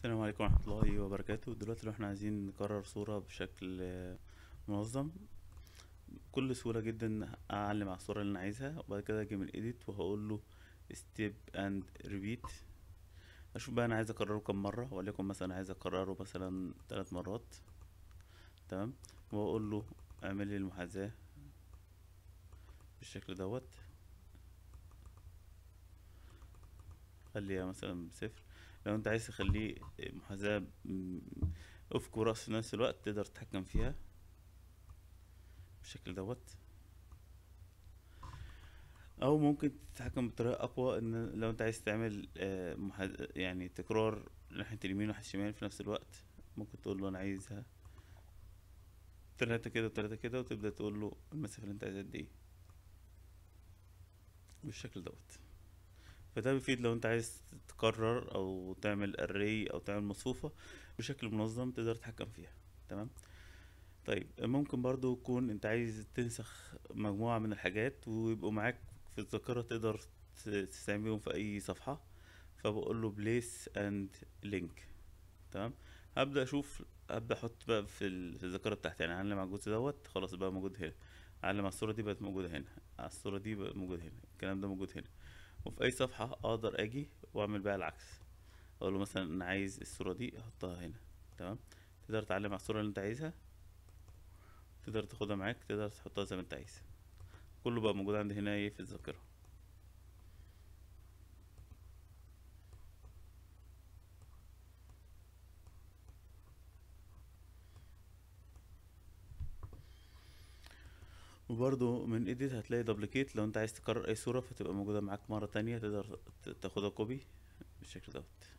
السلام عليكم ورحمة الله وبركاته دلوقتي لو احنا عايزين نكرر صورة بشكل آه، منظم بكل سهولة جدا اعلم على الصورة اللي انا عايزها وبعد كده اجي من edit وهقول له step and repeat اشوف بقى انا عايز اكرره كم مرة وليكن مثلا عايز اكرره مثلا ثلاث مرات تمام واقول له اعمل لي المحاذاة بالشكل دوت خليها مثلا بصفر لو انت عايز تخليه محاذاة م- افق ورأس في نفس الوقت تقدر تتحكم فيها بالشكل دوت او ممكن تتحكم بطريقة اقوى ان لو انت عايز تعمل آه، محاذاة يعني تكرار ناحية اليمين وناحية الشمال في نفس الوقت ممكن تقول له انا عايزها تلاتة كده وتلاتة كده وتبدأ تقول له المسافة اللي انت عايزها قد ايه بالشكل دوت فده بيفيد لو انت عايز تكرر او تعمل اري او تعمل مصفوفة بشكل منظم تقدر تتحكم فيها تمام طيب ممكن برضو يكون انت عايز تنسخ مجموعة من الحاجات ويبقوا معاك في الذاكرة تقدر ت- تستعملهم في اي صفحة فبقول له place and link تمام هبدأ اشوف هبدأ احط بقى في ال- في الذاكرة بتاعتي يعني اعلم على الجزء دوت خلاص بقى موجود هنا اعلم على الصورة دي بقت موجودة هنا على الصورة دي بقت موجودة هنا الكلام ده موجود هنا وفي اي صفحة اقدر اجي واعمل بقى العكس اقول له مثلا انا عايز الصورة دي احطها هنا تمام تقدر تعلم على الصورة اللي انت عايزها تقدر تاخدها معاك تقدر تحطها زي ما انت عايز كله بقى موجود عندي هنا ايه في الذاكرة وبرضو من ايديت هتلاقي دبليكيت لو انت عايز تكرر اي صورة فتبقى موجودة معاك مرة تانية تقدر ت- تاخدها كوبي بالشكل دوت